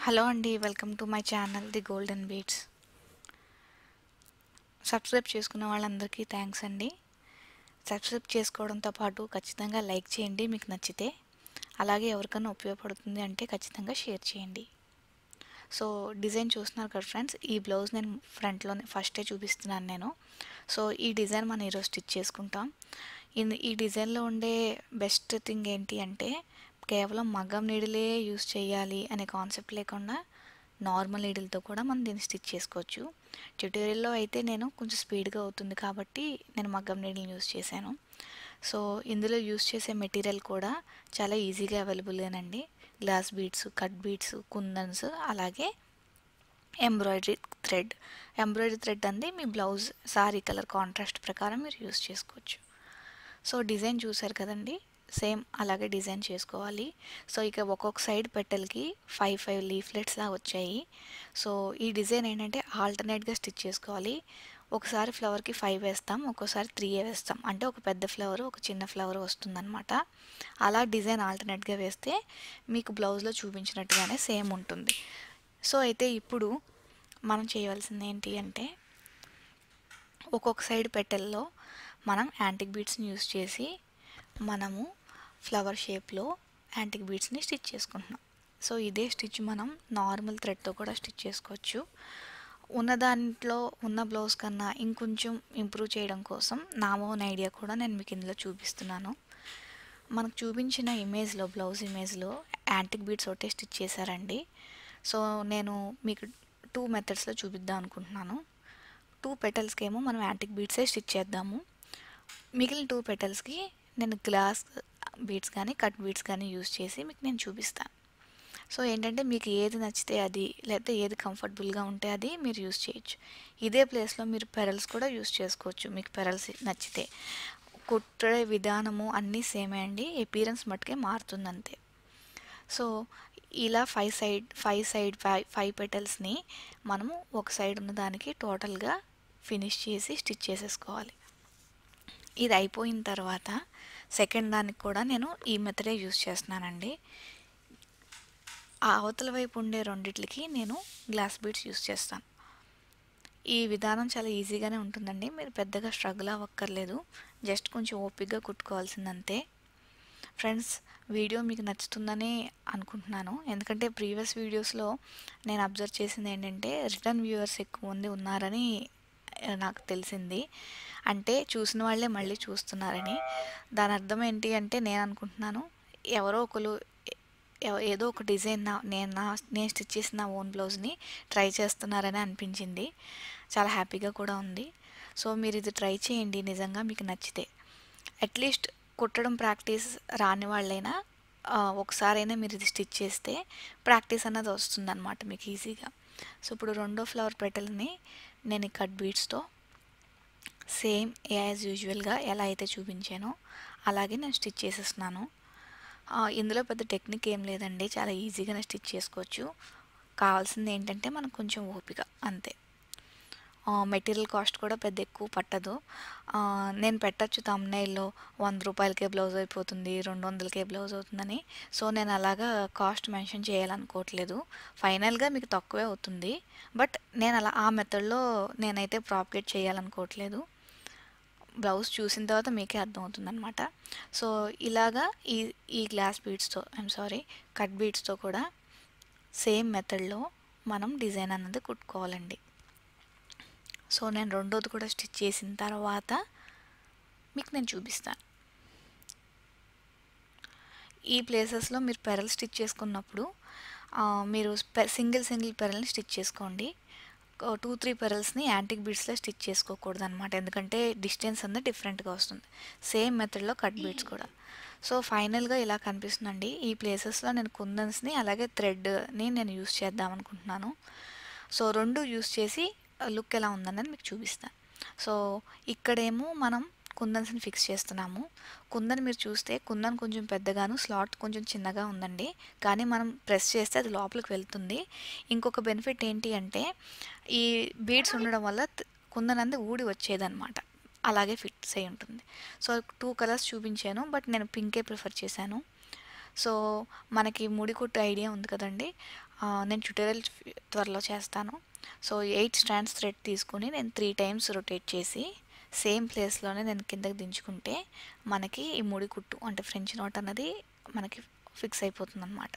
hello అండి welcome to my channel the golden beats subscribe చేసుకున్న వాళ్ళందరికీ థ్యాంక్స్ అండి సబ్స్క్రైబ్ చేసుకోవడంతో పాటు ఖచ్చితంగా లైక్ చేయండి మీకు నచ్చితే అలాగే ఎవరికైనా ఉపయోగపడుతుంది అంటే ఖచ్చితంగా షేర్ చేయండి సో డిజైన్ చూస్తున్నారు కదా ఫ్రెండ్స్ ఈ బ్లౌజ్ నేను ఫ్రంట్లోనే ఫస్టే చూపిస్తున్నాను నేను సో ఈ డిజైన్ మనం ఈరోజు స్టిచ్ చేసుకుంటాం ఇన్- ఈ డిజైన్లో ఉండే బెస్ట్ థింగ్ ఏంటి అంటే కేవలం మగ్గం నీడిలే యూస్ చేయాలి అనే కాన్సెప్ట్ లేకుండా నార్మల్ నీడిల్తో కూడా మనం దీన్ని స్టిచ్ చేసుకోవచ్చు ట్యూటోరియల్లో అయితే నేను కొంచెం స్పీడ్గా అవుతుంది కాబట్టి నేను మగ్గం నీడిల్ని యూస్ చేశాను సో ఇందులో యూస్ చేసే మెటీరియల్ కూడా చాలా ఈజీగా అవైలబుల్గానండి గ్లాస్ బీడ్స్ కట్ బీడ్స్ కుందన్స్ అలాగే ఎంబ్రాయిడరీ థ్రెడ్ ఎంబ్రాయిడరీ థ్రెడ్ అంది మీ బ్లౌజ్ సారీ కలర్ కాంట్రాస్ట్ ప్రకారం మీరు యూస్ చేసుకోవచ్చు సో డిజైన్ చూసారు కదండి సేమ్ అలాగే డిజైన్ చేసుకోవాలి సో ఇక ఒక్కొక్క సైడ్ పెట్టెలకి ఫైవ్ ఫైవ్ లీఫ్లెట్స్ లా వచ్చాయి సో ఈ డిజైన్ ఏంటంటే ఆల్టర్నేట్గా స్టిచ్ చేసుకోవాలి ఒకసారి ఫ్లవర్కి ఫైవ్ వేస్తాం ఒక్కోసారి త్రీ వేస్తాం అంటే ఒక పెద్ద ఫ్లవర్ ఒక చిన్న ఫ్లవర్ వస్తుందన్నమాట అలా డిజైన్ ఆల్టర్నేట్గా వేస్తే మీకు బ్లౌజ్లో చూపించినట్టుగానే సేమ్ ఉంటుంది సో అయితే ఇప్పుడు మనం చేయవలసింది ఏంటి అంటే ఒక్కొక్క సైడ్ పెట్టెల్లో మనం యాంటిక్ బీడ్స్ని యూస్ చేసి మనము ఫ్లవర్ షేప్లో యాంటిక్ బీడ్స్ని స్టిచ్ చేసుకుంటున్నాం సో ఇదే స్టిచ్ మనం నార్మల్ థ్రెడ్తో కూడా స్టిచ్ చేసుకోవచ్చు ఉన్న దాంట్లో ఉన్న బ్లౌజ్ కన్నా ఇంకొంచెం ఇంప్రూవ్ చేయడం కోసం నా ఓన్ ఐడియా కూడా నేను మీకు ఇందులో చూపిస్తున్నాను మనకు చూపించిన ఇమేజ్లో బ్లౌజ్ ఇమేజ్లో యాంటిక్ బీడ్స్ ఒకటే స్టిచ్ చేశారండి సో నేను మీకు టూ మెథడ్స్లో చూపిద్దాం అనుకుంటున్నాను టూ పెటల్స్కి ఏమో మనం యాంటిక్ బీడ్సే స్టిచ్ చేద్దాము మిగిలిన టూ పెటల్స్కి నేను గ్లాస్ బీడ్స్ కానీ కట్ బీడ్స్ కానీ యూస్ చేసి మీకు నేను చూపిస్తాను సో ఏంటంటే మీకు ఏది నచ్చితే అది లేకపోతే ఏది కంఫర్టబుల్గా ఉంటే అది మీరు యూస్ చేయొచ్చు ఇదే ప్లేస్లో మీరు పెరల్స్ కూడా యూస్ చేసుకోవచ్చు మీకు పెరల్స్ నచ్చితే కుట్టే విధానము అన్నీ సేమే అండి ఎపీరెన్స్ మట్టుకే మారుతుంది అంతే సో ఇలా five side five side five five పెటల్స్ని మనము ఒక సైడ్ ఉన్న దానికి టోటల్గా ఫినిష్ చేసి స్టిచ్ చేసేసుకోవాలి ఇది అయిపోయిన తర్వాత సెకండ్ దానికి కూడా నేను ఈ మెథడే యూస్ చేస్తున్నానండి ఆ అవతల వైపు ఉండే రెండిట్లకి నేను గ్లాస్ బీడ్స్ యూస్ చేస్తాను ఈ విధానం చాలా ఈజీగానే ఉంటుందండి మీరు పెద్దగా స్ట్రగుల్ అవ్వక్కర్లేదు జస్ట్ కొంచెం ఓపిక్గా కుట్టుకోవాల్సిందంతే ఫ్రెండ్స్ వీడియో మీకు నచ్చుతుందని అనుకుంటున్నాను ఎందుకంటే ప్రీవియస్ వీడియోస్లో నేను అబ్జర్వ్ చేసింది ఏంటంటే రిటర్న్ వ్యూవర్స్ ఎక్కువ మంది ఉన్నారని ఆ, నాకు తెలిసింది అంటే చూసిన వాళ్ళే మళ్ళీ చూస్తున్నారని దాని అర్థం ఏంటి అంటే నేను అనుకుంటున్నాను ఎవరో ఒకరు ఎవ- ఏదో ఒక డిజైన్ నా నేను నా నేను స్టిచ్ చేసిన నా ఓన్ బ్లౌజ్ని ట్రై చేస్తున్నారని అనిపించింది చాలా హ్యాపీగా కూడా ఉంది సో మీరు ఇది ట్రై చేయండి నిజంగా మీకు నచ్చితే అట్లీస్ట్ కుట్టడం ప్రాక్టీస్ రాని వాళ్ళైనా ఆ, ఒకసారైనా మీరు ఇది స్టిచ్ చేస్తే ప్రాక్టీస్ అన్నది వస్తుందన్నమాట మీకు ఈజీగా సో ఇప్పుడు రెండో ఫ్లవర్ పెటల్ని నేను ఈ కట్ బీడ్స్తో సేమ్ యాజ్ యూజువల్గా ఎలా అయితే చూపించానో అలాగే నేను స్టిచ్ చేసేస్తున్నాను ఆ, ఇందులో పెద్ద టెక్నిక్ ఏం లేదండి చాలా ఈజీగానే స్టిచ్ చేసుకోవచ్చు కావాల్సింది ఏంటంటే మనకు కొంచెం ఓపిక అంతే మెటీరియల్ కాస్ట్ కూడా పెద్ద ఎక్కువ పట్టదు ఆ, నేను పెట్టచ్చు తమ్నైల్లో వంద రూపాయలకే బ్లౌజ్ అయిపోతుంది రెండు వందలకే బ్లౌజ్ అవుతుందని సో నేను అలాగా కాస్ట్ మెన్షన్ చేయాలనుకోవట్లేదు ఫైనల్గా మీకు తక్కువే అవుతుంది బట్ నేను అలా ఆ మెథడ్లో నేనైతే ప్రాపగేట్ చేయాలనుకోవట్లేదు బ్లౌజ్ చూసిన తర్వాత మీకే అర్థమవుతుంది అనమాట సో ఇలాగా ఈ ఈ గ్లాస్ బీడ్స్తో ఐఎమ్ సారీ కట్ బీడ్స్తో కూడా సేమ్ మెథడ్లో మనం డిజైన్ అన్నది కుట్టుకోవాలండి సో నేను రెండోది కూడా స్టిచ్ చేసిన తర్వాత మీకు నేను చూపిస్తాను ఈ ప్లేసెస్లో మీరు పెరల్ స్టిచ్ చేసుకున్నప్పుడు ఆ, మీరు సింగిల్ సింగిల్ పెరల్ని స్టిచ్ చేసుకోండి టూ త్రీ పెరల్స్ని యాంటిక్ బీడ్స్లో స్టిచ్ చేసుకోకూడదు అనమాట ఎందుకంటే డిస్టెన్స్ అంతా డిఫరెంట్గా వస్తుంది సేమ్ మెథడ్లో కట్ బీడ్స్ కూడా సో ఫైనల్గా ఇలా కనిపిస్తుందండి ఈ ప్లేసెస్లో నేను కుందన్స్ని అలాగే థ్రెడ్ని నేను యూస్ చేద్దాం అనుకుంటున్నాను సో రెండు యూస్ చేసి లుక్ ఎలా ఉందన్నది మీకు చూపిస్తాను సో ఇక్కడేమో మనం కుందన్స్ని ఫిక్స్ చేస్తున్నాము కుందన్ మీరు చూస్తే కుందన్ కొంచెం పెద్దగాను స్లాట్ కొంచెం చిన్నగా ఉందండి కానీ మనం ప్రెస్ చేస్తే అది లోపలికి వెళ్తుంది ఇంకొక బెనిఫిట్ ఏంటి అంటే ఈ బీడ్స్ ఉండడం వల్ల త- కుందన్ అంది ఊడి వచ్చేదన్నమాట అలాగే ఫిక్స్ అయి ఉంటుంది సో టూ కలర్స్ చూపించాను బట్ నేను పింకే ప్రిఫర్ చేశాను సో మనకి ముడి కుట్టు ఐడియా ఉంది కదండి ఆ, నేను ట్యూటోరియల్ త్వరలో చేస్తాను సో ఎయిట్ స్ట్రాండ్స్ థ్రెడ్ తీసుకుని నేను త్రీ టైమ్స్ రొటేట్ చేసి సేమ్ ప్లేస్లోనే నేను కిందకి దించుకుంటే మనకి ఈ ముడి కుట్టు అంటే ఫ్రెంచ్ నోట్ అన్నది మనకి ఫిక్స్ అయిపోతుంది అనమాట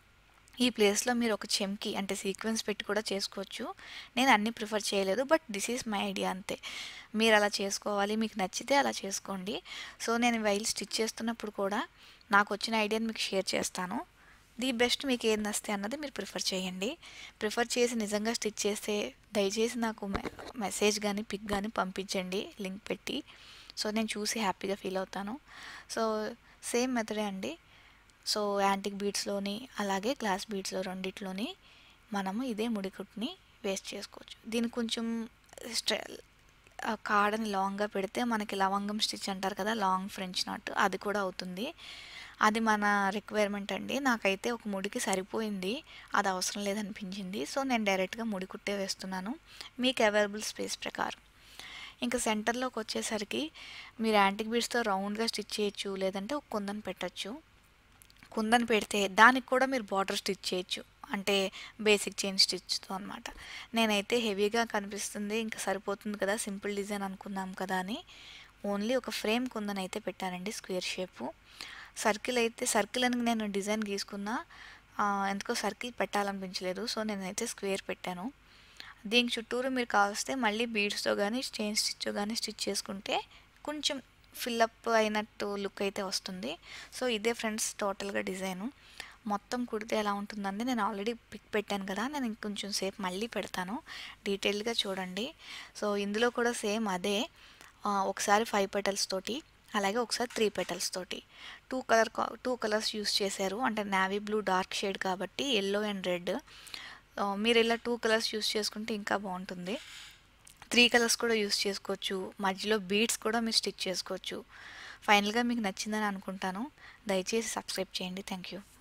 ఈ ప్లేస్లో మీరు ఒక చెమ్కి అంటే సీక్వెన్స్ పెట్టి కూడా చేసుకోవచ్చు నేను అన్నీ ప్రిఫర్ చేయలేదు but this is my idea అంతే మీరు అలా చేసుకోవాలి మీకు నచ్చితే అలా చేసుకోండి సో నేను వైల్ స్టిచ్ చేస్తున్నప్పుడు కూడా నాకు వచ్చిన ఐడియాని మీకు షేర్ చేస్తాను ది బెస్ట్ మీకు ఏది నస్తే అన్నది మీరు ప్రిఫర్ చేయండి ప్రిఫర్ చేసి నిజంగా స్టిచ్ చేస్తే దయచేసి నాకు మె- మెసేజ్ కానీ పిక్ కానీ పంపించండి లింక్ పెట్టి సో నేను చూసి హ్యాపీగా ఫీల్ అవుతాను సో సేమ్ మెథడే అండి సో యాంటిక్ బీడ్స్లోని అలాగే గ్లాస్ బీడ్స్లో రెండిట్లోని మనము ఇదే ముడికుట్టుని వేస్ట్ చేసుకోవచ్చు దీనికి కొంచెం స్ట్రె ఆ కాడని లాంగ్గా పెడితే మనకి లవంగం స్టిచ్ అంటారు కదా లాంగ్ ఫ్రెంచ్ నాట్ అది కూడా అవుతుంది అది మన రిక్వైర్మెంట్ అండి నాకైతే ఒక ముడికి సరిపోయింది అది అవసరం లేదనిపించింది సో నేను డైరెక్ట్గా ముడి కుట్టే వేస్తున్నాను మీకు అవైలబుల్ స్పేస్ ప్రకారం ఇంకా సెంటర్లోకి వచ్చేసరికి మీరు యాంటిక్ బీడ్స్తో రౌండ్గా స్టిచ్ చేయొచ్చు లేదంటే ఒక కుందన్ పెట్టచ్చు కుందన్ పెడితే దానికి కూడా మీరు బార్డర్ స్టిచ్ చేయొచ్చు అంటే బేసిక్ చైన్ స్టిచ్తో అనమాట నేనైతే హెవీగా కనిపిస్తుంది ఇంకా సరిపోతుంది కదా సింపుల్ డిజైన్ అనుకున్నాం కదా అని ఓన్లీ ఒక ఫ్రేమ్ కుందన్ అయితే పెట్టానండి స్క్వేర్ షేపు సర్కిల్ అయితే సర్కిల్ అని నేను డిజైన్ గీసుకున్నా ఆ, ఎందుకో సర్కిల్ పెట్టాలనిపించలేదు సో నేనైతే స్క్వేర్ పెట్టాను దీనికి చుట్టూరు మీరు కావస్తే మళ్ళీ బీడ్స్తో కానీ చైన్ స్టిచ్తో కానీ స్టిచ్ చేసుకుంటే కొంచెం ఫిల్అప్ అయినట్టు లుక్ అయితే వస్తుంది సో ఇదే ఫ్రెండ్స్ టోటల్గా డిజైను మొత్తం కుడితే ఎలా ఉంటుందండి నేను ఆల్రెడీ పిక్ పెట్టాను కదా నేను ఇంకొంచెం సేపు మళ్ళీ పెడతాను డీటెయిల్డ్గా చూడండి సో ఇందులో కూడా సేమ్ అదే ఆ, ఒకసారి ఫైవ్ పెటల్స్ తోటి అలాగే ఒకసారి త్రీ పెటల్స్ తోటి two colour two colours use చేశారు అంటే నావీ బ్లూ డార్క్ షేడ్ కాబట్టి ఎల్లో అండ్ రెడ్ మీరు ఇలా టూ కలర్స్ యూస్ చేసుకుంటే ఇంకా బాగుంటుంది త్రీ కలర్స్ కూడా యూస్ చేసుకోవచ్చు మధ్యలో బీడ్స్ కూడా మీరు స్టిచ్ చేసుకోవచ్చు ఫైనల్గా మీకు నచ్చిందని అనుకుంటాను దయచేసి సబ్స్క్రైబ్ చేయండి థ్యాంక్ యూ